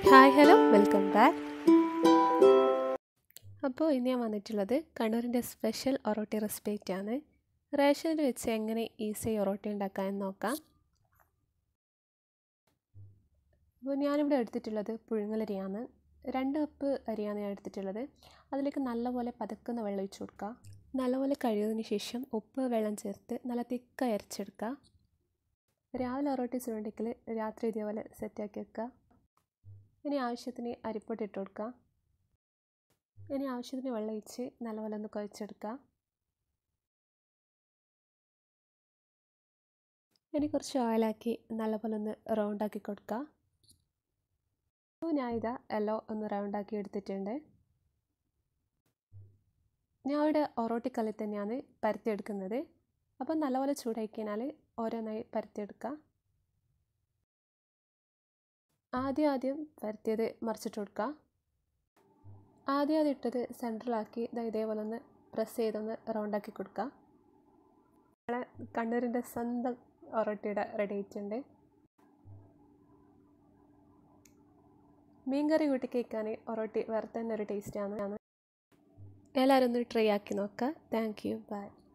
hi hello welcome back അപ്പോൾ ഇന്ന് ഞാൻ വന്നിട്ടുള്ളത് കണ്ണൂരിൻ്റെ സ്പെഷ്യൽ ഒറോട്ടി റെസിപ്പി ആണ് റേഷനിൽ വെച്ച് എങ്ങനെ ഈസി ഒറോട്ടി ഉണ്ടാക്കാമെന്ന് നോക്കാം അപ്പോൾ ഞാനിവിടെ എടുത്തിട്ടുള്ളത് പുഴുങ്ങലരിയാണ് രണ്ട് കപ്പ് അരിയാണ് ഞാൻ എടുത്തിട്ടുള്ളത് അതിലേക്ക് നല്ലപോലെ പതക്കുന്ന വെള്ളം ഒഴിച്ച് കൊടുക്കുക നല്ലപോലെ കഴുകിയതിന് ശേഷം ഉപ്പ് വെള്ളം ചേർത്ത് നല്ല തിക്കായി അരച്ചെടുക്കുക രാവിലെ ഒറോട്ടി ചുരുണ്ടെങ്കിൽ രാത്രി ഇതേപോലെ സെറ്റാക്കി വെക്കുക ഇനി ആവശ്യത്തിന് അരിപ്പൊടി ഇട്ട് കൊടുക്കുക ഇനി ആവശ്യത്തിന് വെള്ളം ഒഴിച്ച് നല്ലപോലെ ഒന്ന് കുഴച്ചെടുക്കുക ഇനി കുറച്ച് ഓയിലാക്കി നല്ലപോലെ ഒന്ന് റൗണ്ടാക്കി കൊടുക്കുക അപ്പോൾ ഞാൻ ഇതാ എല്ലാം ഒന്ന് റൗണ്ടാക്കി എടുത്തിട്ടുണ്ട് ഞാൻ ഇവിടെ ഒറോട്ടിക്കല്ലിൽ തന്നെയാണ് പരത്തിയെടുക്കുന്നത് അപ്പം നല്ലപോലെ ചൂടാക്കി കഴിഞ്ഞാൽ ഓരോന്നായി പരത്തിയെടുക്കുക ആദ്യം ആദ്യം പരത്തിയത് മറിച്ചിട്ട് കൊടുക്കുക ആദ്യം ആദ്യം ഇട്ടത് സെൻട്രലാക്കി ഇതാ ഇതേപോലെ ഒന്ന് പ്രസ് ചെയ്തൊന്ന് റൗണ്ടാക്കി കൊടുക്കുക നമ്മളെ കണ്ണൂരിൻ്റെ സ്വന്തം ഒറോട്ടിയുടെ റെഡി ആയിട്ടുണ്ട് മീൻകറി കൂട്ടി കേൾക്കാൻ ഒറോട്ടി വേറെ തന്നെ ഒരു ടേസ്റ്റാണ് എല്ലാവരും ഒന്ന് ട്രൈ ആക്കി നോക്കുക താങ്ക് യു ബൈ